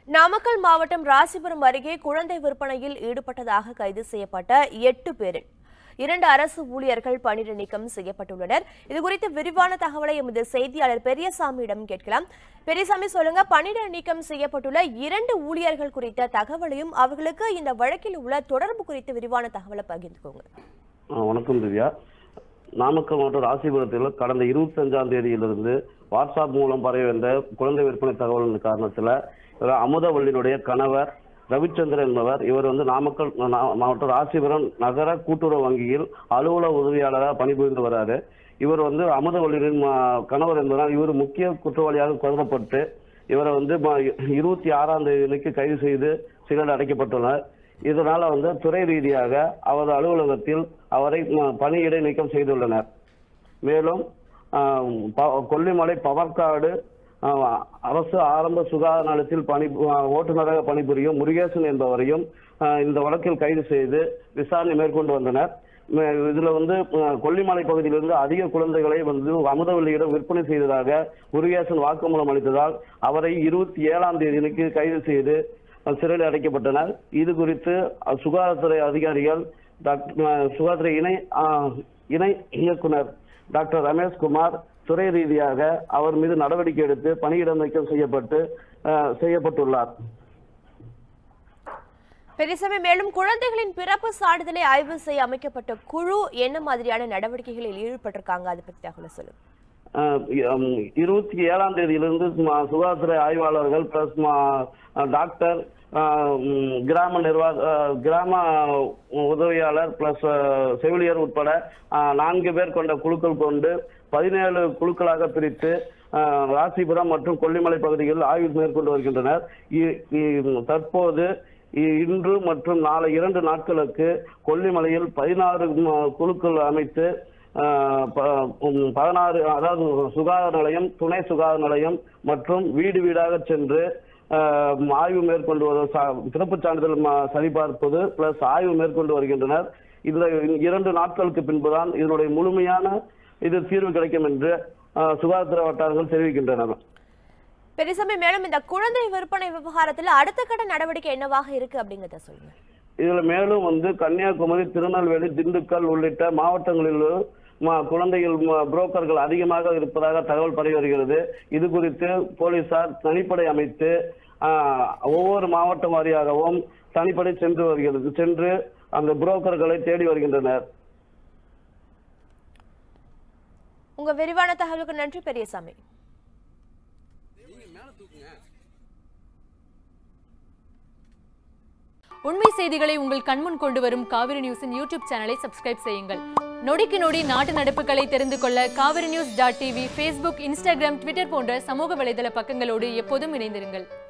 நாமக்கல் மாவட்டம் ராசிபுரம் அருகே குழந்தை விற்பனையில் ஈடுபட்டதாக கைது செய்யப்பட்ட எட்டு பேரில் இரண்டு அரசு ஊழியர்கள் பணியிட நீக்கம் செய்யப்பட்டுள்ளனர் இதுகுறித்து விரிவான தகவலை எமது செய்தியாளர் பெரியசாமியிடம் கேட்கலாம் பெரியசாமி சொல்லுங்க பணியிட நீக்கம் செய்யப்பட்டுள்ள இரண்டு ஊழியர்கள் குறித்த தகவலையும் அவர்களுக்கு இந்த வழக்கில் உள்ள தொடர்பு குறித்து விரிவான தகவலை பகிர்ந்துக்கோங்க ஆ, வணக்கம் திவ்யா நாமக்கல் மாவட்டம் ராசிபுரத்தில் கடந்த இருபத்தஞ்சாம் தேதியிலிருந்து வாட்ஸ்அப் மூலம் பரவி வந்த குழந்தை விற்பனை தகவலின் காரணத்தில் அமுதவள்ளியினுடைய கணவர் ரவிச்சந்திரன் என்பவர் இவர் வந்து நாமக்கல் நா- மாவட்டம் ராசிபுரம் நகர கூட்டுறவு வங்கியில் அலுவலக உதவியாளராக பணிபுரிந்து வராரு இவர் வந்து அமுதவள்ளியின் ம- கணவர் என்பதால் இவர் முக்கிய குற்றவாளியாக கருதப்பட்டு இவரை வந்து ம- இருபத்தி ஆறாம் தேதிக்கு கைது செய்து சிறையில் அடைக்கப்பட்டுள்ளார் இதனால வந்து துறை ரீதியாக அவரது அலுவலகத்தில் அவரை ம- பணியிடை நீக்கம் செய்துள்ளனர் மேலும் ஆஹ், ப- கொல்லிமலை பவர்காடு ஆஹ், அரசு ஆரம்ப சுகாதார நிலையத்தில் பணி ஆஹ், ஓட்டுநராக பணிபுரியும் முருகேசன் என்பவரையும் ஆஹ், இந்த வழக்கில் கைது செய்து விசாரணை மேற்கொண்டு வந்தனர் மே- இதுல வந்து ஆஹ், கொல்லிமலை பகுதியிலிருந்து அதிக குழந்தைகளை வந்து அமுதவல்லியிடம் விற்பனை செய்ததாக முருகேசன் வாக்குமூலம் அளித்ததால் அவரை இருபத்தி ஏழாம் தேதிக்கு கைது செய்து அஹ், சிறையில் அடைக்கப்பட்டனர் இது குறித்து அஹ், சுகாதாரத்துறை அதிகாரிகள் டாக்டர் அஹ், சுகாதார இணை ஆஹ், இணை இயக்குனர் டாக்டர் ரமேஷ்குமார் துறை ரீதியாக அவர் மீது நடவடிக்கை எடுத்து பணியிட நீக்கம் செய்யப்பட்டு அஹ், செய்யப்பட்டுள்ளார் பெரியசாமி மேலும் குழந்தைகளின் பிறப்பு சான்றிதழை ஆய்வு செய்ய அமைக்கப்பட்ட குழு என்ன மாதிரியான நடவடிக்கைகளில் ஈடுபட்டிருக்காங்க அதை பத்தி தகவலை சொல்லுங்க அஹ் உம் இருபத்தி ஏழாம் தேதியிலிருந்து ம- சுகாதாரத்துறை ஆய்வாளர்கள் பிளஸ் டாக்டர் அஹ் உம் கிராம நிர்வாக அஹ் கிராம உதவியாளர் பிளஸ் செவிலியர் உட்பட அஹ் நான்கு பேர் கொண்ட குழுக்கள் கொண்டு பதினேழு குழுக்களாக பிரித்து அஹ் ராசிபுரம் மற்றும் கொல்லிமலை பகுதிகளில் ஆய்வு மேற்கொண்டு வருகின்றனர் இ- இ- தற்போது இ- இன்று மற்றும் நாளை இரண்டு நாட்களுக்கு கொல்லிமலையில் பதினாறு குழுக்கள் அமைத்து ஆஹ் ப- உம் பதினாறு அதாவது சுகாதார நிலையம் துணை சுகாதார நிலையம் மற்றும் வீடு வீடாக சென்று ஆஹ் ஆய்வு மேற்கொண்டு வர சா- பிறப்புச் சான்றிதழ் ம- சரிபார்ப்பது பிளஸ் ஆய்வு மேற்கொண்டு வருகின்றனர் இதுல இரண்டு நாட்களுக்கு பின்புதான் இதனுடைய முழுமையான இது தீர்வு கிடைக்கும் என்று ஆஹ் சுகாதார வட்டாரங்கள் தெரிவிக்கின்றனர் பெரியசாமி மேலும் இந்த குழந்தை விற்பனை விவகாரத்தில் அடுத்த கட்ட நடவடிக்கை என்னவாக இருக்கு அப்படிங்கறத சொல்லுங்க இதுல மேலும் வந்து கன்னியாகுமரி திருநெல்வேலி திண்டுக்கல் உள்ளிட்ட மாவட்டங்களில் ம- குழந்தைகள் ம- புரோக்கர்கள் அதிகமாக இருப்பதாக தகவல் பரவி வருகிறது இது குறித்து போலீசார் தனிப்படை அமைத்து ஆஹ், ஒவ்வொரு மாவட்டம் வாரியாகவும் தனிப்படை சென்று வருகிறது சென்று அந்த புரோக்கர்களை தேடி வருகின்றனர் உங்க விரிவான தகவலுக்கு நன்றி பெரியசாமி உண்மை செய்திகளை உங்கள் கண்முன் கொண்டு வரும் காவிரி நியூஸின் யூடியூப் சேனலை சப்ஸ்கிரைப் செய்யுங்கள் நொடிக்கு நொடி நாட்டு நடப்புகளை தெரிந்து கொள்ள Kaveri news dot TV Facebook Instagram Twitter போன்ற சமூக வலைதள பக்கங்களோடு எப்போதும் இணைந்திருங்கள்